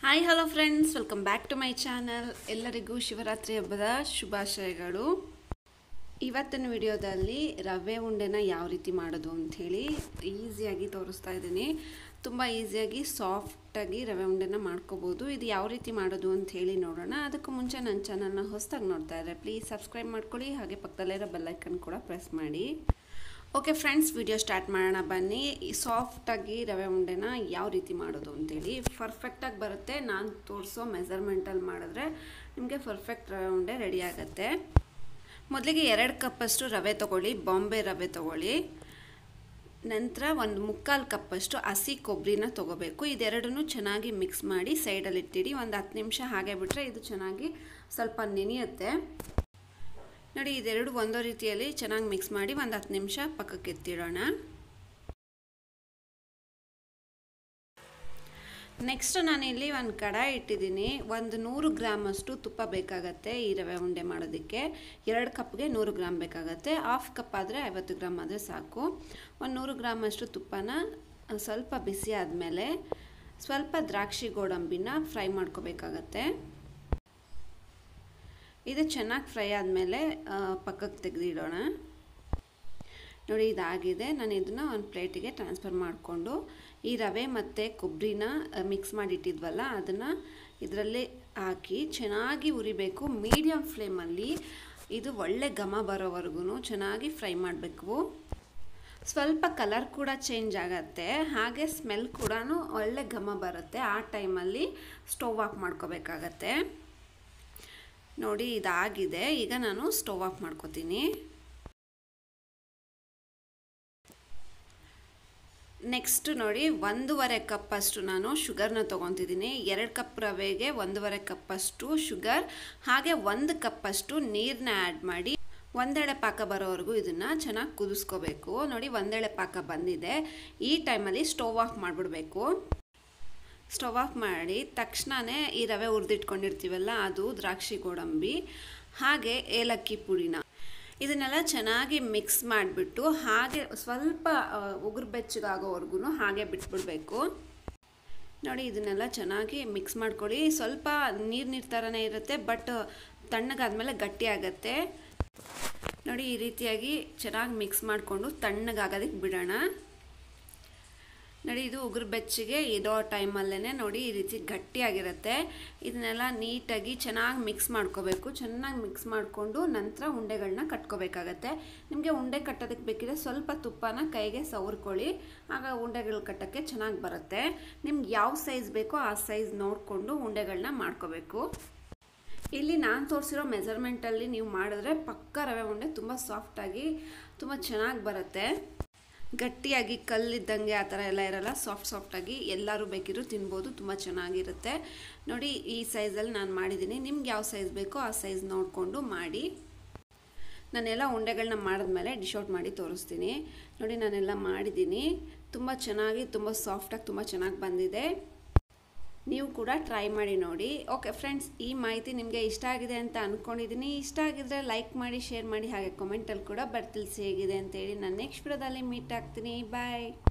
hi hello friends welcome back to my channel ಎಲ್ಲರಿಗೂ ಶಿವರಾತ್ರಿ ಹಬ್ಬದ ಶುಭಾಶಯಗಳು ಇವತ್ತಿನ ವಿಡಿಯೋದಲ್ಲಿ ರವೆ ಉಂಡೆನ ಯಾವ ರೀತಿ ಮಾಡೋದು ಅಂಥೇಳಿ ಈಸಿಯಾಗಿ ತೋರಿಸ್ತಾ ಇದ್ದೀನಿ ತುಂಬ ಈಸಿಯಾಗಿ ಸಾಫ್ಟಾಗಿ ರವೆ ಉಂಡೆನ ಮಾಡ್ಕೋಬೋದು ಇದು ಯಾವ ರೀತಿ ಮಾಡೋದು ಅಂತ ಹೇಳಿ ನೋಡೋಣ ಅದಕ್ಕೂ ಮುಂಚೆ ನನ್ನ ಚಾನಲ್ನ ಹೊಸದಾಗಿ ನೋಡ್ತಾ ಇದ್ದಾರೆ ಪ್ಲೀಸ್ ಸಬ್ಸ್ಕ್ರೈಬ್ ಮಾಡ್ಕೊಳ್ಳಿ ಹಾಗೆ ಪಕ್ಕದಲ್ಲಿರೋ ಬೆಲ್ಲೈಕನ್ ಕೂಡ ಪ್ರೆಸ್ ಮಾಡಿ ಓಕೆ ಫ್ರೆಂಡ್ಸ್ ವಿಡಿಯೋ ಸ್ಟಾರ್ಟ್ ಮಾಡೋಣ ಬನ್ನಿ ಈ ಸಾಫ್ಟಾಗಿ ರವೆ ಉಂಡೆನ ಯಾವ ರೀತಿ ಮಾಡೋದು ಅಂತೇಳಿ ಪರ್ಫೆಕ್ಟಾಗಿ ಬರುತ್ತೆ ನಾನು ತೋರಿಸೋ ಮೆಸರ್ಮೆಂಟಲ್ಲಿ ಮಾಡಿದ್ರೆ ನಿಮಗೆ ಪರ್ಫೆಕ್ಟ್ ರವೆ ಉಂಡೆ ರೆಡಿ ಆಗುತ್ತೆ ಮೊದಲಿಗೆ ಎರಡು ಕಪ್ಪಷ್ಟು ರವೆ ತೊಗೊಳ್ಳಿ ಬಾಂಬೆ ರವೆ ತೊಗೊಳ್ಳಿ ನಂತರ ಒಂದು ಮುಕ್ಕಾಲು ಕಪ್ಪಷ್ಟು ಹಸಿ ಕೊಬ್ಬರಿನ ತೊಗೋಬೇಕು ಇದೆರಡನ್ನೂ ಚೆನ್ನಾಗಿ ಮಿಕ್ಸ್ ಮಾಡಿ ಸೈಡಲ್ಲಿ ಇಟ್ಟಿಡಿ ಒಂದು ಹತ್ತು ನಿಮಿಷ ಹಾಗೆ ಬಿಟ್ಟರೆ ಇದು ಚೆನ್ನಾಗಿ ಸ್ವಲ್ಪ ನೆನೆಯುತ್ತೆ ನೋಡಿ ಇದೆರಡು ಒಂದೋ ರೀತಿಯಲ್ಲಿ ಚೆನ್ನಾಗಿ ಮಿಕ್ಸ್ ಮಾಡಿ ಒಂದು ಹತ್ತು ನಿಮಿಷ ಪಕ್ಕಕ್ಕೆ ಎತ್ತಿಡೋಣ ನೆಕ್ಸ್ಟ್ ನಾನಿಲ್ಲಿ ಒಂದು ಕಡಾಯಿ ಇಟ್ಟಿದ್ದೀನಿ ಒಂದು ನೂರು ಗ್ರಾಮಷ್ಟು ತುಪ್ಪ ಬೇಕಾಗತ್ತೆ ಈ ರವೆ ಉಂಡೆ ಮಾಡೋದಕ್ಕೆ ಎರಡು ಕಪ್ಗೆ ನೂರು ಗ್ರಾಮ್ ಬೇಕಾಗತ್ತೆ ಹಾಫ್ ಕಪ್ ಆದರೆ ಐವತ್ತು ಗ್ರಾಮ್ ಆದರೆ ಸಾಕು ಒಂದು ನೂರು ಗ್ರಾಮಷ್ಟು ತುಪ್ಪನ ಸ್ವಲ್ಪ ಬಿಸಿ ಆದಮೇಲೆ ಸ್ವಲ್ಪ ದ್ರಾಕ್ಷಿ ಗೋಡಂಬಿನ ಫ್ರೈ ಮಾಡ್ಕೋಬೇಕಾಗತ್ತೆ ಇದು ಚೆನ್ನಾಗಿ ಫ್ರೈ ಆದಮೇಲೆ ಪಕ್ಕಕ್ಕೆ ತೆಗೆದಿಡೋಣ ನೋಡಿ ಇದಾಗಿದೆ ನಾನು ಇದನ್ನು ಒಂದು ಪ್ಲೇಟಿಗೆ ಟ್ರಾನ್ಸ್ಫರ್ ಮಾಡಿಕೊಂಡು ಈ ರವೆ ಮತ್ತು ಕೊಬ್ಬರಿನ ಮಿಕ್ಸ್ ಮಾಡಿಟ್ಟಿದ್ವಲ್ಲ ಅದನ್ನು ಇದರಲ್ಲಿ ಹಾಕಿ ಚೆನ್ನಾಗಿ ಉರಿಬೇಕು ಮೀಡಿಯಮ್ ಫ್ಲೇಮಲ್ಲಿ ಇದು ಒಳ್ಳೆ ಘಮ ಬರೋವರೆಗೂ ಚೆನ್ನಾಗಿ ಫ್ರೈ ಮಾಡಬೇಕು ಸ್ವಲ್ಪ ಕಲರ್ ಕೂಡ ಚೇಂಜ್ ಆಗುತ್ತೆ ಹಾಗೆ ಸ್ಮೆಲ್ ಕೂಡ ಒಳ್ಳೆ ಘಮ ಬರುತ್ತೆ ಆ ಟೈಮಲ್ಲಿ ಸ್ಟವ್ ಆಫ್ ಮಾಡ್ಕೋಬೇಕಾಗತ್ತೆ ನೋಡಿ ಇದಾಗಿದೆ ಈಗ ನಾನು ಸ್ಟವ್ ಆಫ್ ಮಾಡ್ಕೋತೀನಿ ನೆಕ್ಸ್ಟ್ ನೋಡಿ ಒಂದೂವರೆ ಕಪ್ಪಷ್ಟು ನಾನು ಶುಗರ್ನ ತೊಗೊತಿದ್ದೀನಿ ಎರಡು ಕಪ್ ರವೆಗೆ ಒಂದೂವರೆ ಕಪ್ಪಷ್ಟು ಶುಗರ್ ಹಾಗೆ ಒಂದು ಕಪ್ಪಷ್ಟು ನೀರನ್ನ ಆ್ಯಡ್ ಮಾಡಿ ಒಂದೆಳೆ ಪಾಕ ಬರೋವರೆಗೂ ಇದನ್ನು ಚೆನ್ನಾಗಿ ಕುದಿಸ್ಕೋಬೇಕು ನೋಡಿ ಒಂದೆಳೆ ಪಾಕ ಬಂದಿದೆ ಈ ಟೈಮಲ್ಲಿ ಸ್ಟವ್ ಆಫ್ ಮಾಡಿಬಿಡ್ಬೇಕು ಸ್ಟವ್ ಆಫ್ ಮಾಡಿ ತಕ್ಷಣವೇ ಈ ರವೆ ಹುರಿದಿಟ್ಕೊಂಡಿರ್ತೀವಲ್ಲ ಅದು ದ್ರಾಕ್ಷಿ ಗೋಡಂಬಿ ಹಾಗೆ ಏಲಕ್ಕಿ ಪುಡಿನ ಇದನ್ನೆಲ್ಲ ಚೆನ್ನಾಗಿ ಮಿಕ್ಸ್ ಮಾಡಿಬಿಟ್ಟು ಹಾಗೆ ಸ್ವಲ್ಪ ಉಗುರು ಬೆಚ್ಚಗಾಗೋವರೆಗೂ ಹಾಗೆ ಬಿಟ್ಬಿಡಬೇಕು ನೋಡಿ ಇದನ್ನೆಲ್ಲ ಚೆನ್ನಾಗಿ ಮಿಕ್ಸ್ ಮಾಡ್ಕೊಳ್ಳಿ ಸ್ವಲ್ಪ ನೀರು ನೀರು ಥರನೇ ಇರುತ್ತೆ ಬಟ್ ತಣ್ಣಗಾದ್ಮೇಲೆ ಗಟ್ಟಿ ಆಗುತ್ತೆ ನೋಡಿ ಈ ರೀತಿಯಾಗಿ ಚೆನ್ನಾಗಿ ಮಿಕ್ಸ್ ಮಾಡಿಕೊಂಡು ತಣ್ಣಗಾಗೋದಕ್ಕೆ ಬಿಡೋಣ ನೋಡಿ ಇದು ಉಗುರು ಬೆಚ್ಚಗೆ ಇರೋ ಟೈಮಲ್ಲೇ ನೋಡಿ ಈ ರೀತಿ ಗಟ್ಟಿಯಾಗಿರುತ್ತೆ ಇದನ್ನೆಲ್ಲ ನೀಟಾಗಿ ಚೆನ್ನಾಗಿ ಮಿಕ್ಸ್ ಮಾಡ್ಕೋಬೇಕು ಚೆನ್ನಾಗಿ ಮಿಕ್ಸ್ ಮಾಡಿಕೊಂಡು ನಂತರ ಉಂಡೆಗಳನ್ನ ಕಟ್ಕೋಬೇಕಾಗತ್ತೆ ನಿಮಗೆ ಉಂಡೆ ಕಟ್ಟೋದಕ್ಕೆ ಬೇಕಿದ್ರೆ ಸ್ವಲ್ಪ ತುಪ್ಪನ ಕೈಗೆ ಸವರ್ಕೊಳ್ಳಿ ಆಗ ಉಂಡೆಗಳು ಕಟ್ಟೋಕ್ಕೆ ಚೆನ್ನಾಗಿ ಬರುತ್ತೆ ನಿಮ್ಗೆ ಯಾವ ಸೈಜ್ ಬೇಕೋ ಆ ಸೈಜ್ ನೋಡಿಕೊಂಡು ಉಂಡೆಗಳನ್ನ ಮಾಡ್ಕೋಬೇಕು ಇಲ್ಲಿ ನಾನು ತೋರಿಸಿರೋ ಮೆಜರ್ಮೆಂಟಲ್ಲಿ ನೀವು ಮಾಡಿದ್ರೆ ಪಕ್ಕ ರವೆ ಉಂಡೆ ತುಂಬ ಸಾಫ್ಟಾಗಿ ತುಂಬ ಚೆನ್ನಾಗಿ ಬರುತ್ತೆ ಗಟ್ಟಿಯಾಗಿ ಕಲ್ಲಿದ್ದಂಗೆ ಆ ಥರ ಎಲ್ಲ ಇರಲ್ಲ ಸಾಫ್ಟ್ ಸಾಫ್ಟಾಗಿ ಎಲ್ಲರೂ ಬೇಕಿದ್ರು ತಿನ್ಬೋದು ತುಂಬ ಚೆನ್ನಾಗಿರುತ್ತೆ ನೋಡಿ ಈ ಸೈಜಲ್ಲಿ ನಾನು ಮಾಡಿದ್ದೀನಿ ನಿಮ್ಗೆ ಯಾವ ಸೈಜ್ ಬೇಕೋ ಆ ಸೈಜ್ ನೋಡಿಕೊಂಡು ಮಾಡಿ ನಾನೆಲ್ಲ ಉಂಡೆಗಳನ್ನ ಮಾಡಿದ್ಮೇಲೆ ಡಿಶ್ ಔಟ್ ಮಾಡಿ ತೋರಿಸ್ತೀನಿ ನೋಡಿ ನಾನೆಲ್ಲ ಮಾಡಿದ್ದೀನಿ ತುಂಬ ಚೆನ್ನಾಗಿ ತುಂಬ ಸಾಫ್ಟಾಗಿ ತುಂಬ ಚೆನ್ನಾಗಿ ಬಂದಿದೆ ನೀವು ಕೂಡ ಟ್ರೈ ಮಾಡಿ ನೋಡಿ ಓಕೆ ಫ್ರೆಂಡ್ಸ್ ಈ ಮಾಹಿತಿ ನಿಮಗೆ ಇಷ್ಟ ಆಗಿದೆ ಅಂತ ಅಂದ್ಕೊಂಡಿದ್ದೀನಿ ಇಷ್ಟ ಆಗಿದ್ರೆ ಲೈಕ್ ಮಾಡಿ ಶೇರ್ ಮಾಡಿ ಹಾಗೆ ಕಮೆಂಟಲ್ಲಿ ಕೂಡ ಬರ್ತಿಲ್ಸಿ ಹೇಗಿದೆ ಅಂತೇಳಿ ನಾನು ನೆಕ್ಸ್ಟ್ ವಿಡಿಯೋದಲ್ಲಿ ಮೀಟ್ ಆಗ್ತೀನಿ ಬಾಯ್